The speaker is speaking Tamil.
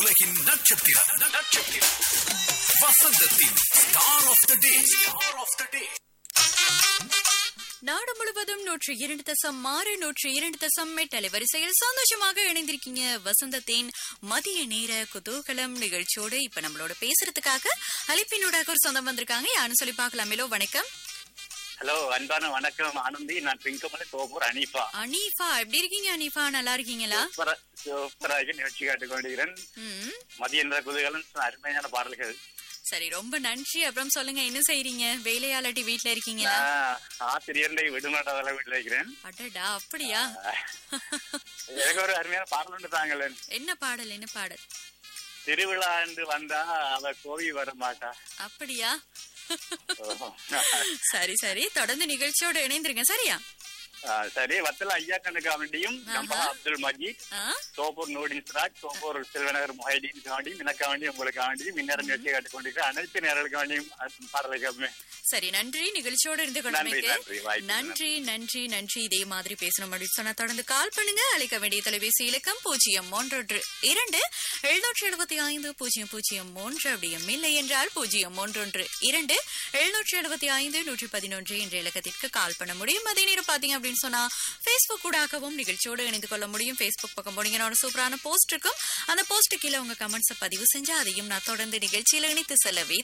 உலகின் நட்சத்திரம் நட்சத்திரம் வசந்தத்தின் star of the day star of the day நாடு முழுவதும் நூற்று இரண்டு தசம் ஆறு நூற்று இரண்டு தசம் எட்டு அலைவரிசையில் சந்தோஷமாக இணைந்திருக்கீங்க வசந்தத்தின் மதிய நேர குதூகலம் நிகழ்ச்சியோடு இப்ப நம்மளோட பேசுறதுக்காக அழைப்பினூடாக ஒரு சொந்தம் வந்திருக்காங்க யாருன்னு சொல்லி பார்க்கலாமேலோ வணக்கம் ஹலோ அன்பான வணக்கம் ஆனந்தி நான் பிங்கமலை தோப்பூர் அனீஃபா அனீஃபா எப்படி இருக்கீங்க அனீஃபா நல்லா இருக்கீங்களா சூப்பரா- சூப்பராக நிகழ்ச்சி காட்டுக் கொண்டிருக்கிறேன் ம் மதிய என்ற குதூகலம் அருமையான பாடல்கள் சரி ரொம்ப நன்றி அப்புறம் சொல்லுங்க என்ன செய்றீங்க வேலையாளாட்டி வீட்ல இருக்கீங்களா நான் ஆசிரியர்களை விடுமாட்டாத வீட்டில் இருக்கிறேன் அடடா அப்படியா எனக்கு ஒரு அருமையான பாடல் ஒன்று தாங்களேன் என்ன பாடல் என்ன பாடல் திருவிழா என்று வந்தா அவ கோவி வர மாட்டா அப்படியா ஓ. சரி சரி தொடர்ந்து நிகழ்ச்சியோட இணைந்திருங்க சரியா ஆ, சரி வத்தல ஐயா கண்ணுக்கு வேண்டியும் கம்பா அப்துல் மஜீத் ஆ தோப்பூர் நூடின் சிராஜ் தோப்பூர் செல்வநகர் முஹைதீன் வேண்டியும் எனக்கு வேண்டியும் உங்களுக்கு வேண்டியும் இந்நேரம் நிகழ்ச்சி காட்டிக் கொண்டிருக்கிற அனைத்து நேர்களுக்கு வேண்டியும் பாடலுக்கு சரி நன்றி நிகழ்ச்சியோட இருந்து நன்றி, கொண்டமைக்கு நன்றி, வாய்ப்புக்கு நன்றி நன்றி நன்றி இதே மாதிரி பேசணும் அப்படின்னு சொன்னா தொடர்ந்து கால் பண்ணுங்க அழைக்க வேண்டிய தொலைபேசி இலக்கம் பூஜ்ஜியம் மூன்று இரண்டு எழுநூற்றி எழுபத்தி ஐந்து பூஜ்ஜியம் பூஜ்ஜியம் மூன்று அப்படியும் இல்லை என்றால் பூஜ்ஜியம் மூன்றொன்று இரண்டு எழுநூற்றி எழுபத்தி ஐந்து நூற்றி பதினொன்று என்ற இலக்கத்திற்கு கால் பண்ண முடியும் அதே நேரம் பாத்தீங்க அப்படின்னு சொன்னா Facebook ஊடாகவும் நிகழ்ச்சியோடு இணைந்து கொள்ள முடியும் Facebook பக்கம் போனீங்கன்னா ஒரு சூப்பரான போஸ்ட் இருக்கும் அந்த போஸ்ட் கீழே உங்க கமெண்ட்ஸை பதிவு செஞ்சா அதையும் நான் தொடர்ந்து நிகழ்ச்சியில இணைத்து செல்லவே